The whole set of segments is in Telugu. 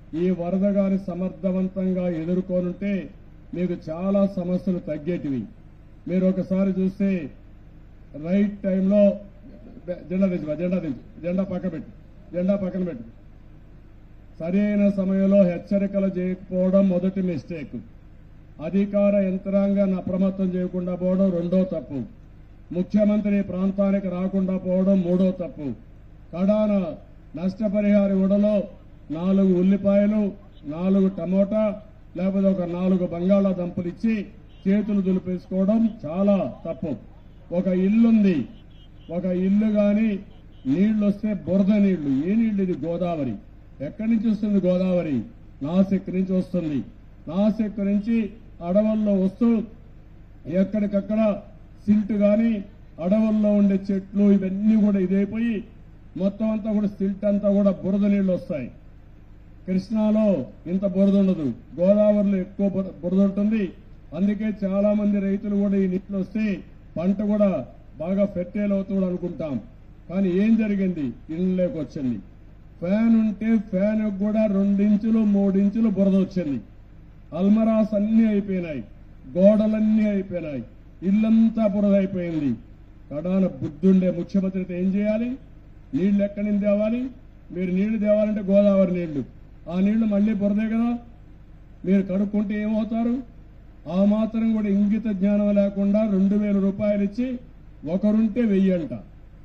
ఈ వరద గాని సమర్థవంతంగా ఎదుర్కొనుంటే మీకు చాలా సమస్యలు తగ్గేటివి మీరు ఒకసారి చూస్తే రైట్ టైంలో జెండా తెచ్చుకో జెండా తెచ్చు జెండా పక్క పెట్టు జెండా పక్కన పెట్టు సరైన సమయంలో హెచ్చరికలు చేయకపోవడం మొదటి మిస్టేక్ అధికార యంత్రాంగాన్ని అప్రమత్తం చేయకుండా పోవడం రెండో తప్పు ముఖ్యమంత్రి ఈ ప్రాంతానికి రాకుండా పోవడం మూడో తప్పు కడాన నష్టపరిహార ఇవ్వడంలో నాలుగు ఉల్లిపాయలు నాలుగు టమోటా లేకపోతే ఒక నాలుగు బంగాళాదుంపలు ఇచ్చి చేతులు దులిపేసుకోవడం చాలా తప్పు ఒక ఇల్లుంది ఒక ఇల్లు గాని నీళ్లు వస్తే బురద నీళ్లు ఏ నీళ్లు ఇది గోదావరి ఎక్కడి నుంచి వస్తుంది గోదావరి నాసిక్ నుంచి వస్తుంది నాసిక్ నుంచి అడవుల్లో వస్తూ ఎక్కడికక్కడ సిల్ట్ గాని అడవుల్లో ఉండే చెట్లు ఇవన్నీ కూడా ఇదైపోయి మొత్తం అంతా కూడా సిల్ట్ అంతా కూడా బురద నీళ్లు వస్తాయి కృష్ణాలో ఇంత బురద ఉండదు గోదావరిలో ఎక్కువ బుర- బురద ఉంటుంది అందుకే చాలా మంది రైతులు కూడా ఈ నీళ్ళు వస్తే పంట కూడా బాగా ఫెర్టైల్ అవుతుంది అనుకుంటాం కానీ ఏం జరిగింది ఇళ్ళలోకి వచ్చింది ఫ్యాన్ ఉంటే ఫ్యాన్ కూడా రెండించులు మూడించులు బురద వచ్చింది అల్మరాస్ అన్ని అయిపోయినాయి గోడలన్నీ అయిపోయినాయి ఇల్లంతా బురద అయిపోయింది కడాన బుద్ధుండే ముఖ్యమంత్రి అయితే ఏం చేయాలి నీళ్లు ఎక్కడి నుంచి తేవాలి మీరు నీళ్లు తేవాలంటే గోదావరి నీళ్లు ఆ నీళ్లు మళ్ళీ బురదే కదా మీరు కడుక్కుంటే ఏమవుతారు ఆ మాత్రం కూడా ఇంగిత జ్ఞానం లేకుండా రెండు వేల రూపాయలు ఇచ్చి ఒకరుంటే వెయ్యి అంట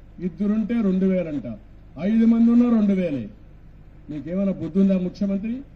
ఇద్దరుంటే రెండు వేలంట ఐదు మంది ఉన్నా రెండు వేలే మీకేమైనా బుద్ధి ఉందా ముఖ్యమంత్రి